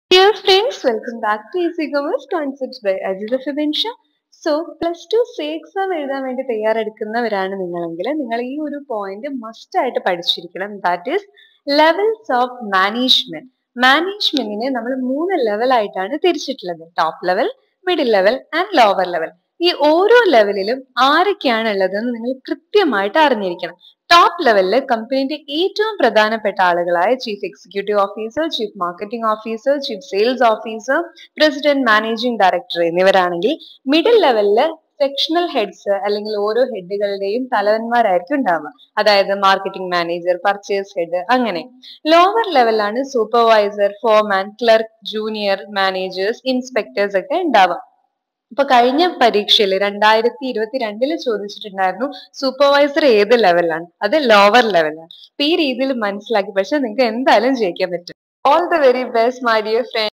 Dear friends, welcome back to Easy Commerce Concepts by Aziza Fibensha. So plus two C exam എഴുതാൻ വേണ്ടി തയ്യാറെടുക്കുന്നവരാണ് നിങ്ങളെങ്കിൽ നിങ്ങൾ ഈ ഒരു point must ആയിട്ട് പഠിച്ചിരിക്കണം that is levels of management മാനേജ്മെന്റിനെ നമ്മൾ മൂന്ന് ലെവലായിട്ടാണ് തിരിച്ചിട്ടുള്ളത് top level middle level and lower level ഈ ഓരോ ലെവലിലും ആരൊക്കെയാണ് ഉള്ളതെന്ന് നിങ്ങൾ കൃത്യമായിട്ട് അറിഞ്ഞിരിക്കണം ടോപ്പ് ലെവലിൽ കമ്പനിയുടെ ഏറ്റവും പ്രധാനപ്പെട്ട ആളുകളായ chief executive officer chief marketing officer chief sales officer president managing director എന്നിവരാണെങ്കിൽ മിഡിൽ ലെവലിൽ സെക്ഷണൽ ഹെഡ്സ് അല്ലെങ്കിൽ ഓരോ ഹെഡുകളുടെയും തലവന്മാരായിരിക്കും ഉണ്ടാവുക അതായത് മാർക്കറ്റിംഗ് മാനേജർ പർച്ചേസ് ഹെഡ് അങ്ങനെ ലോവർ ലെവലാണ് supervisor foreman clerk junior managers inspectors ഒക്കെ ഉണ്ടാവുക ഇപ്പൊ കഴിഞ്ഞ പരീക്ഷയിൽ രണ്ടായിരത്തി ഇരുപത്തിരണ്ടില് ചോദിച്ചിട്ടുണ്ടായിരുന്നു സൂപ്പർവൈസർ ഏത് ലെവലാണ് അത് ലോവർ ലെവലാണ് അപ്പൊ ഈ രീതിയിൽ മനസ്സിലാക്കി പക്ഷെ നിങ്ങൾക്ക് എന്തായാലും ജയിക്കാൻ പറ്റും all the very best my dear front